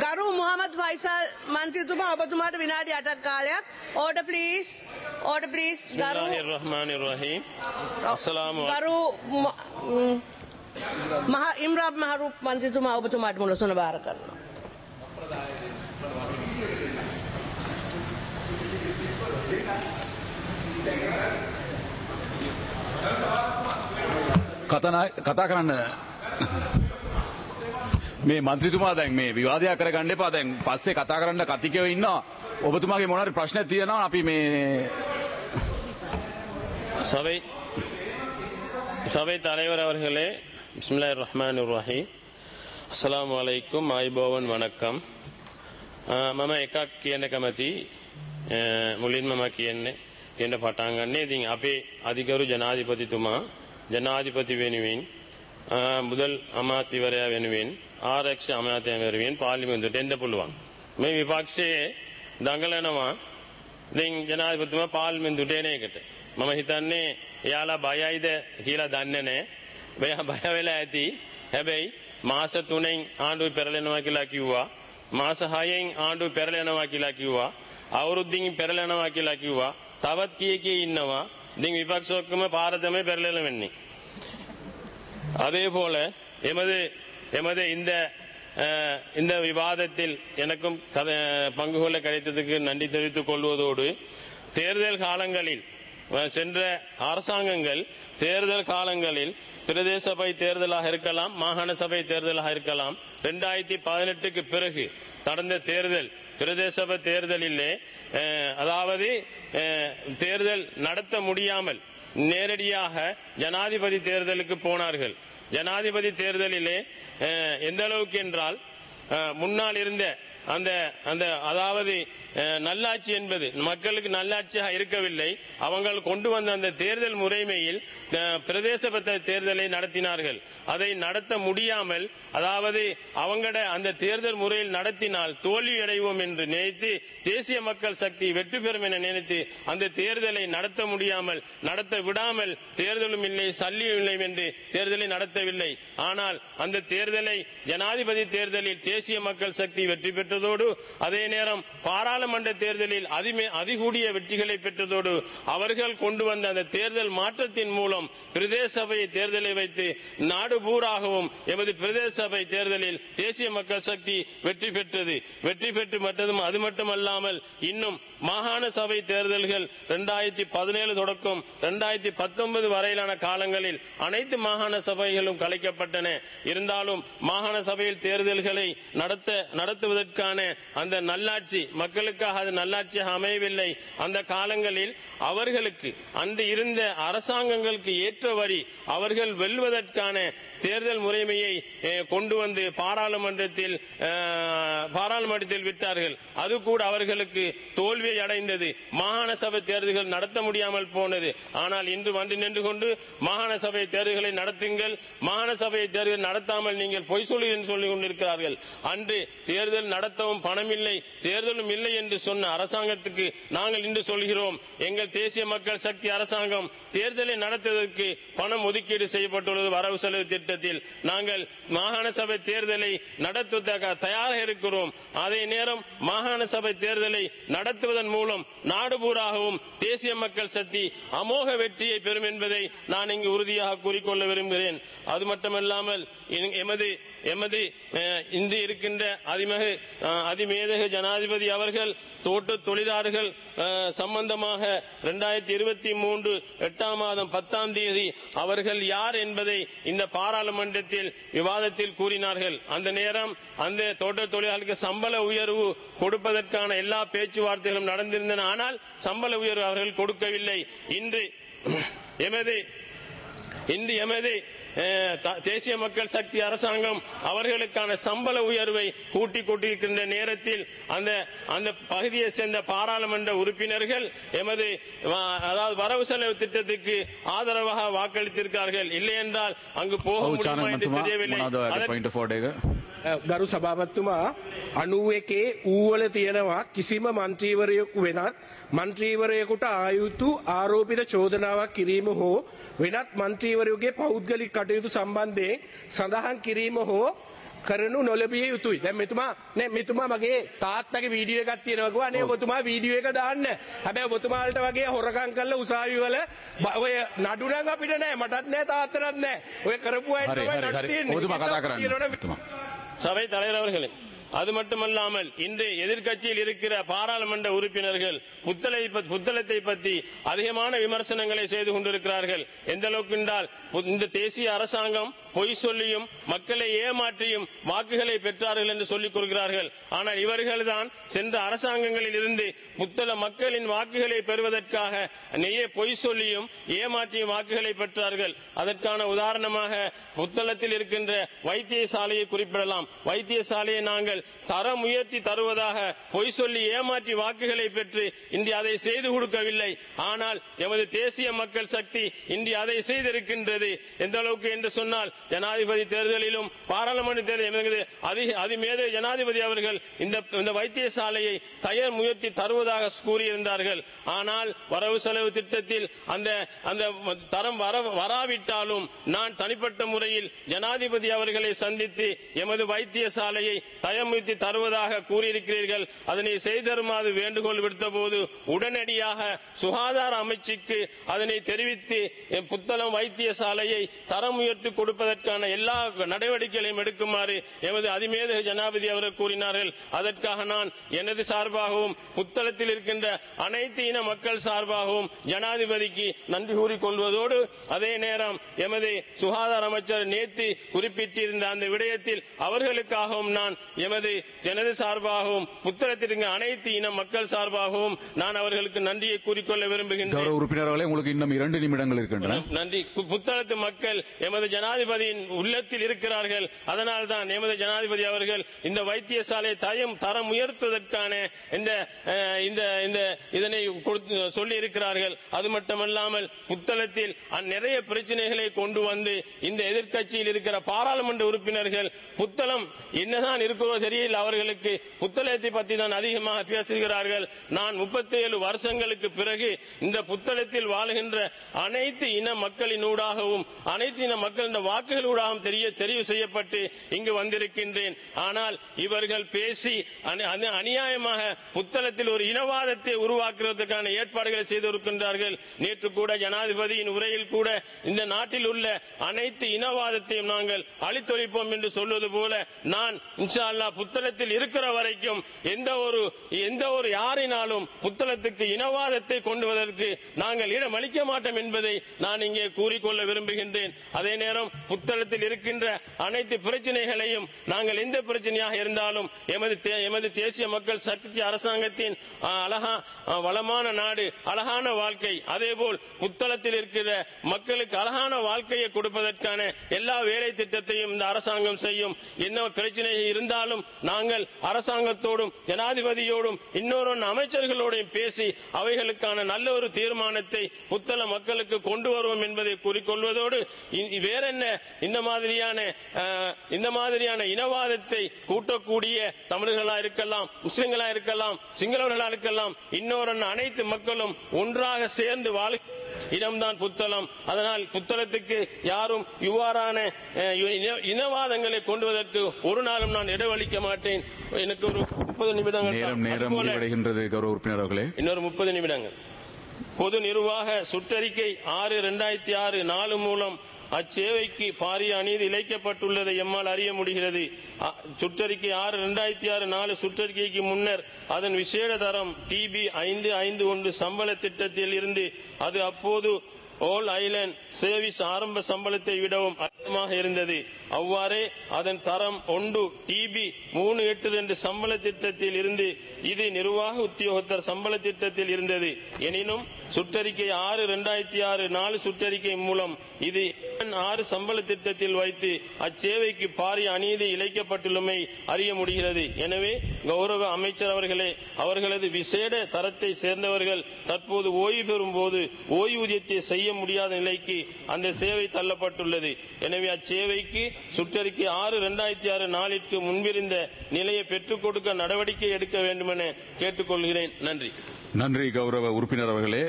ගරු මුහමද් ෆයිසල් මන්ත්‍රීතුමා ඔබතුමාට විනාඩි 8ක් කාලයක් ඕඩර් ප්ලීස් ඕඩර් ප්ලීස් ගරු Bismillahirrahmanirrahim. Assalamu ගරු ම- ම්, මහ ඉම්රාබ් මහරුප් මන්ත්‍රීතුමා ඔබතුමාට මුලසුන බාර කරනවා කතනා කතා කරන්න මේ මන්ත්‍රතුමා දැන් මේ විවාදයක් කරගන්න එපා දැන් පස්සේ කතා කරන්න කතිකව ඉන්නවා ඔබතුමාගේ මොනවාරි ප්‍රශ්නයක් තියෙනවා අපි මේ சபை சபை தலைவர் அவர்களே பிஸ்மில்லாஹிர் ரஹ்மானிர் ரஹீம் அஸ்ஸலாமு அலைக்கும் ආයිබෝවන් වණක්කම් අ, මම එකක් කියන්න කැමති අ, මුලින්ම මම කියන්නේ කියන්න පටන් ගන්නේ ඉතින් අපේ අධිකරු ජනාධිපතිතුමා ජනාධිපති වෙනුවෙන් අ, මුදල් අමාත්‍යවරයා වෙනුවෙන් ආරක්ෂ අමාත්‍යවරයා වෙනුවෙන් පාර්ලිමේන්තුවට එන්න පුළුවන් මේ විපක්ෂයේ දඟලනවා ඉතින් ජනාධිපතිතුමා පාර්ලිමේන්තුවට එන එකට මම හිතන්නේ එයාලා බයයිද කියලා දන්නේ නැහැ. මෙයා බය වෙලා ඇති. හැබැයි මාස 3න් ආණ්ඩුව පෙරලෙනවා කියලා කිව්වා. මාස 6න් ආණ්ඩුව පෙරලෙනවා කියලා කිව්වා. අවුරුද්දින් පෙරලෙනවා කියලා කිව්වා. තවත් කී කී ඉන්නවා. ඉතින් විපක්ෂ ඔක්කොම පාර තමයි පෙරලෙලා වෙන්නේ. அதே போல எமது எமது இந்த அஹ், இந்த விவாதத்தில் எனக்கும் கத- பங்கு கொள்ள கிடைத்ததுக்கு நன்றி தெரிவித்துக் கொள்வதோடு தேர்தல் காலங்களில் அஹ், சென்ற அரசாங்கங்கள் தேர்தல் காலங்களில் பிரதேச சபை தேர்தலாக இருக்கலாம் மாகாண சபை தேர்தலாக இருக்கலாம் ரெண்டாயிரத்தி பதினெட்டுக்கு பிறகு நடந்த தேர்தல் பிரதேச சபை தேர்தலிலே அஹ், அதாவது அஹ், தேர்தல் நடத்த முடியாமல் நேரடியாக ஜனாதிபதி தேர்தலுக்கு போனார்கள் ஜனாதிபதி தேர்தலிலே அஹ், எந்த அளவுக்கு என்றால் அஹ், முன்னால் இருந்த அந்த அந்த அதாவது அஹ், நல்லாட்சி என்பது மக்களுக்கு நல்லாட்சியாக இருக்கவில்லை அவங்க கொண்டு வந்த அந்த தேர்தல் முறைமையில் அஹ், பிரதேச பத்த தேர்தலை நடத்தினார்கள் அதை நடத்த முடியாமல் அதாவது அவங்கள அந்த தேர்தல் முறையில் நடத்தினால் தோல்வி அடைவோம் என்று நினைத்து தேசிய மக்கள் சக்தி வெற்றி பெறும் என நினைத்து அந்த தேர்தலை நடத்த முடியாமல் நடத்த விடாமல் தேர்தலும் இல்லை சல்லியும் இல்லை என்று தேர்தலை நடத்தவில்லை ஆனால் அந்த தேர்தலை ஜனாதிபதி தேர்தலில் தேசிய மக்கள் சக்தி வெற்றி பெற்றதோடு அதே நேரம் பாராளுமன்ற தேர்தலில் அதிமே அதிகூடிய வெற்றிகளை பெற்றதோடு அவர்கள் கொண்டு வந்த அந்த தேர்தல் மாற்றத்தின் மூலம் பிரதேச சபை தேர்தலை வைத்து நாடு பூராகவும் எமது பிரதேச சபை தேர்தலில் தேசிய மக்கள் சக்தி வெற்றி பெற்றது வெற்றி பெற்று மற்றதும் அது மட்டுமல்லாமல் இன்னும் மாகாண சபை தேர்தல்கள் இரண்டாயிரத்தி பதினேழு தொடக்கம் இரண்டாயிரத்தி பத்தொன்பது வரையிலான காலங்களில் அனைத்து மாகாண சபைகளும் கலைக்கப்பட்டன இருந்தாலும் மாகாண சபையில் தேர்தல்களை நடத்த நடத்துவதற்கான அந்த நல்லாட்சி மக்களுக்காக அது நல்லாட்சியாக அமையவில்லை அந்த காலங்களில் அவர்களுக்கு அன்று இருந்த அரசாங்கங்களுக்கு ஏற்றபடி அவர்கள் வெல்வதற்கான தேர்தல் முறைமையை அஹ், கொண்டு வந்து பாராளுமன்றத்தில் அஹ், பாராளுமன்றத்தில் விட்டார்கள் அது கூட அவர்களுக்கு தோல்வியை அடைந்தது மாகாண சபை தேர்தல்கள் நடத்த முடியாமல் போனது ஆனால் இன்று வந்து நின்று கொண்டு மாகாண சபை தேர்தல்களை நடத்துங்கள் மாகாண சபை தேர்தல் நடத்தாமல் நீங்கள் பொய் சொல்லி என்று சொல்லிக் கொண்டிருக்கிறார்கள் அன்று தேர்தல் நடத்தவும் பணம் இல்லை தேர்தலும் இல்லை என்று சொன்ன அரசாங்கத்துக்கு நாங்கள் இன்று சொல்கிறோம் எங்கள் தேசிய மக்கள் சக்தி அரசாங்கம் தேர்தலை நடத்துவதற்கு பணம் ஒதுக்கீடு செய்யப்பட்டுள்ளது வரவு செலவு திட்டத்தில் நாங்கள் மாகாண சபை தேர்தலை நடத்துவதற்காக தயாராக இருக்கிறோம் அதே நேரம் மாகாண சபை தேர்தலை நடத்துவதன் மூலம் நாடு பூராகவும் தேசிய மக்கள் சக்தி அமோக வெற்றியை பெறும் என்பதை நான் இங்கு உறுதியாக கூறிக்கொள்ள விரும்புகிறேன் அது மட்டுமல்லாமல் இங்கு எமது எமது அஹ், இன்று இருக்கின்ற அதிமகு அஹ், அதிமேதகு ஜனாதிபதி அவர்கள் தோட்ட தொழிலாளர்கள் அஹ், சம்பந்தமாக இரண்டாயிரத்தி இருபத்தி மூன்று எட்டாம் மாதம் பத்தாம் தேதி அவர்கள் யார் என்பதை இந்த பாராளுமன்றத்தில் விவாதத்தில் கூறினார்கள் அந்த நேரம் அந்த தோட்ட தொழிலாளர்களுக்கு சம்பள உயர்வு கொடுப்பதற்கான எல்லா பேச்சுவார்த்தைகளும் நடந்திருந்தன ஆனால் சம்பள உயர்வு அவர்கள் கொடுக்கவில்லை இன்று எமது இன்று எமது அஹ், த- தேசிய மக்கள் சக்தி அரசாங்கம் அவர்களுக்கான சம்பள உயர்வை கூட்டிக் கொண்டிருக்கின்ற நேரத்தில் அந்த அந்த பகுதியை சேர்ந்த பாராளுமன்ற உறுப்பினர்கள் எமது வ- அதாவது வரவு செலவு திட்டத்துக்கு ஆதரவாக வாக்களித்திருக்கிறார்கள் இல்லை என்றால் அங்கு போக ඔව් முடியுமா චානන් என்று මන්තුමා தெரியவில்லை මොනවද ඔයාගේ அதற்கு- පොයින්ට් ෆෝඩ් එක ගරු සභාපත්තුමා අනුව එකේ ඌවල තියෙනවා කිසිම මන්ත්‍රීවරයෙකු වෙනත් මන්ත්‍රීවරයෙකුට ආයුතු ආරෝපිත චෝදනාවක් කිරීම හෝ වෙනත් මන්ත්‍රීවරයුගේ පෞද්ගලික කටයුතු සම්බන්ධයෙන් සඳහන් කිරීම හෝ කරනු නොලබිය යුතුයි. දැන් මෙතුමා නේ මෙතුමා මගේ තාත්තගේ වීඩියෝ එකක් තියෙනවා කිව්වා නේ ඔබතුමා වීඩියෝ එක දාන්න. හැබැයි ඔබතුමාලට වගේ හොරකම් කරලා උසාවි වල බ- ඔය නඩු නම් අපිට නෑ මටත් නෑ තාත්තටත් නෑ. ඔය කරපු අයට හරි තමයි හරි නඩු හරි තියෙන්නේ. ඔබතුමා කතා කරන්න තියෙනවනේ. ඔබතුමා. சபை தலைவர் அவர்களே அது மட்டுமல்லாமல் இன்று எதிர்க்கட்சியில் இருக்கிற பாராளுமன்ற உறுப்பினர்கள் புத்தளை ப- புத்தளத்தை பற்றி அதிகமான விமர்சனங்களை செய்து கொண்டிருக்கிறார்கள் எந்த அளவுக்கு என்றால் பு- இந்த தேசிய அரசாங்கம் பொய் சொல்லியும் மக்களை ஏமாற்றியும் வாக்குகளை பெற்றார்கள் என்று சொல்லிக் கொள்கிறார்கள் ஆனால் இவர்கள்தான் சென்ற அரசாங்கங்களில் இருந்து புத்தள மக்களின் வாக்குகளை பெறுவதற்காக நெய்ய பொய் சொல்லியும் ஏமாற்றியும் வாக்குகளை பெற்றார்கள் அதற்கான உதாரணமாக புத்தளத்தில் இருக்கின்ற வைத்தியசாலையை குறிப்பிடலாம் வைத்தியசாலையை நாங்கள் தரம் உயர்த்தி தருவதாக பொய் சொல்லி ஏமாற்றி வாக்குகளை பெற்று இன்று அதை செய்து கொடுக்கவில்லை ஆனால் எமது தேசிய மக்கள் சக்தி இன்று அதை செய்திருக்கின்றது எந்த அளவுக்கு என்று சொன்னால் ஜனாதிபதி தேர்தலிலும் பாராளுமன்ற தேர்தல் எமது அதி- அதிமேத ஜனாதிபதி அவர்கள் இந்த இந்த வைத்தியசாலையை தயார் முயற்சி தருவதாக கூறியிருந்தார்கள் ஆனால் வரவு செலவு திட்டத்தில் அந்த அந்த தரம் வர வராவிட்டாலும் நான் தனிப்பட்ட முறையில் ஜனாதிபதி அவர்களை சந்தித்து எமது வைத்தியசாலையை தயமுயர்த்தி தருவதாக கூறியிருக்கிறீர்கள் அதனை செய்தருமாறு வேண்டுகோள் விடுத்த போது உடனடியாக சுகாதார அமைச்சுக்கு அதனை தெரிவித்து எம் புத்தளம் வைத்தியசாலையை தரம் உயர்த்தி கொடுப்பதற்கான எல்லா நடவடிக்கைகளையும் எடுக்குமாறு எமது அதிமேதக ஜனாதிபதி அவர்கள் கூறினார்கள் அதற்காக நான் எனது சார்பாகவும் புத்தளத்தில் இருக்கின்ற அனைத்து இன மக்கள் சார்பாகவும் ஜனாதிபதிக்கு நன்றி கூறிக்கொள்வதோடு அதே நேரம் எமது சுகாதார அமைச்சர் நேற்று குறிப்பிட்டிருந்த அந்த விடயத்தில் அவர்களுக்காகவும் நான் எமது எனது சார்பாகவும் புத்தளத்தில் இருக்கின்ற அனைத்து இன மக்கள் சார்பாகவும் நான் அவர்களுக்கு நன்றியை கூறிக்கொள்ள விரும்புகின்றேன் கௌரவ உறுப்பினர்களே உங்களுக்கு இன்னும் இரண்டு நிமிடங்கள் இருக்கின்றன நன்றி கு- புத்தளத்து மக்கள் எமது ஜனாதிபதியின் உள்ளத்தில் இருக்கிறார்கள் அதனால் தான் எமது ஜனாதிபதி அவர்கள் இந்த வைத்தியசாலை தயம் தரம் உயர்த்துவதற்கான இந்த அஹ், இந்த இந்த இதனை கொடுத்து சொல்லி இருக்கிறார்கள் அது மட்டுமல்லாமல் புத்தளத்தில் அ- நிறைய பிரச்சனைகளை கொண்டு வந்து இந்த எதிர்க்கட்சியில் இருக்கிற பாராளுமன்ற உறுப்பினர்கள் புத்தளம் என்னதான் இருக்கிறதோ தெரியல அவர்களுக்கு புத்தளத்தை பற்றி தான் அதிகமாக பேசுகிறார்கள் நான் முப்பத்தி ஏழு வருஷங்களுக்கு பிறகு இந்த புத்தளத்தில் வாழுகின்ற அனைத்து இன மக்களினூடாகவும் அனைத்து இன மக்களின் வாக்குகளூடாகவும் தெரிய தெரிவு செய்யப்பட்டு இங்கு வந்திருக்கின்றேன் ஆனால் இவர்கள் பேசி அனி- அனி- அநியாயமாக புத்தளத்தில் ஒரு இனவாதத்தை உருவாக்குவதற்கான ஏற்பாடுகளை செய்திருக்கின்றார்கள் நேற்று கூட ஜனாதிபதியின் உரையில் கூட இந்த நாட்டில் உள்ள அனைத்து இனவாதத்தையும் நாங்கள் அழித்தொழிப்போம் என்று சொல்வது போல நான் இன்ஷா அல்லாஹ் புத்தளத்தில் இருக்கிற வரைக்கும் எந்த ஒரு எந்த ஒரு யாரினாலும் புத்தளத்துக்கு இனவாதத்தை கொண்டு வருவதற்கு நாங்கள் இடம் அளிக்க மாட்டோம் என்பதை நான் இங்கே கூறிக்கொள்ள விரும்புகின்றேன் அதே நேரம் புத்தளத்தில் இருக்கின்ற அனைத்து பிரச்சனைகளையும் நாங்கள் எந்த பிரச்சனையாக இருந்தாலும் எமது தே- எமது தேசிய மக்கள் சக்தி அரசாங்கத்தின் ஆ, அழகா ஆ, வளமான நாடு அழகான வாழ்க்கை அதேபோல் புத்தளத்தில் இருக்கிற மக்களுக்கு அழகான வாழ்க்கையை கொடுப்பதற்கான எல்லா வேலை திட்டத்தையும் இந்த அரசாங்கம் செய்யும் என்ன பிரச்சனை இருந்தாலும் நாங்கள் அரசாங்கத்தோடும் ஜனாதிபதியோடும் இன்னொரு அமைச்சர்களோடும் பேசி அவைகளுக்கான நல்ல ஒரு தீர்மானத்தை புத்தள மக்களுக்கு கொண்டு வருவோம் என்பதை கூறிக்கொள்வதோடு இ- வேற என்ன இந்த மாதிரியான அஹ், இந்த மாதிரியான இனவாதத்தை கூட்டக்கூடிய தமிழர்களா இருக்கலாம் முஸ்லிம்களா இருக்கலாம் சிங்களவர்களா இருக்கலாம் இன்னொரு அனைத்து மக்களும் ஒன்றாக சேர்ந்து வாழ இடம்தான் புத்தளம் அதனால் புத்தளத்துக்கு யாரும் இவ்வாறான அஹ், இன- இனவாதங்களை கொண்டுவதற்கு ஒரு நாளும் நான் இடவளிக்க மாட்டேன் எனக்கு ஒரு முப்பது நிமிடங்கள் தான். நேரம் நேரம் அதுபோல முடிவடைகின்றது கௌரவ உறுப்பினர் அவர்களே இன்னொரு முப்பது நிமிடங்கள் பொது நிர்வாக சுற்றறிக்கை ஆறு இரண்டாயிரத்தி ஆறு நாலு மூலம் அச்சேவைக்கு பாரிய அநீதி இழைக்கப்பட்டுள்ளதை எம்மால் அறிய முடிகிறது அ- சுற்றறிக்கை ஆறு இரண்டாயிரத்தி ஆறு நாலு சுற்றறிக்கைக்கு முன்னர் அதன் விசேட தரம் டிபி ஐந்து ஐந்து ஒன்று சம்பள திட்டத்தில் இருந்து அது அப்போது ஓல் ஐலண்ட் சேவிஸ் ஆரம்ப சம்பளத்தை விடவும் அதிகமாக இருந்தது அவ்வாறே அதன் தரம் ஒன்று டிபி மூணு எட்டு ரெண்டு சம்பள திட்டத்தில் இருந்து இது நிர்வாக உத்தியோகத்தர் சம்பள திட்டத்தில் இருந்தது எனினும் சுற்றறிக்கை ஆறு இரண்டாயிரத்தி ஆறு நாலு சுற்றறிக்கை மூலம் இது ஆறு சம்பள திட்டத்தில் வைத்து அச்சேவைக்கு பாரிய அநீதி இழைக்கப்பட்டுள்ளமை அறிய முடிகிறது எனவே கௌரவ அமைச்சர் அவர்களே அவர்களது விசேட தரத்தை சேர்ந்தவர்கள் தற்போது ஓய்வு பெறும் போது ஓய்வூதியத்தை செய்ய முடியாத நிலைக்கு அந்த சேவை தள்ளப்பட்டுள்ளது எனவே அச்சேவைக்கு சுற்றறிக்கை ஆறு இரண்டாயிரத்தி ஆறு நாளிற்கு முன்பிருந்த நிலையை பெற்றுக் கொடுக்க நடவடிக்கை எடுக்க வேண்டுமென கேட்டுக்கொள்கிறேன் நன்றி நன்றி கௌரவ உறுப்பினர் அவர்களே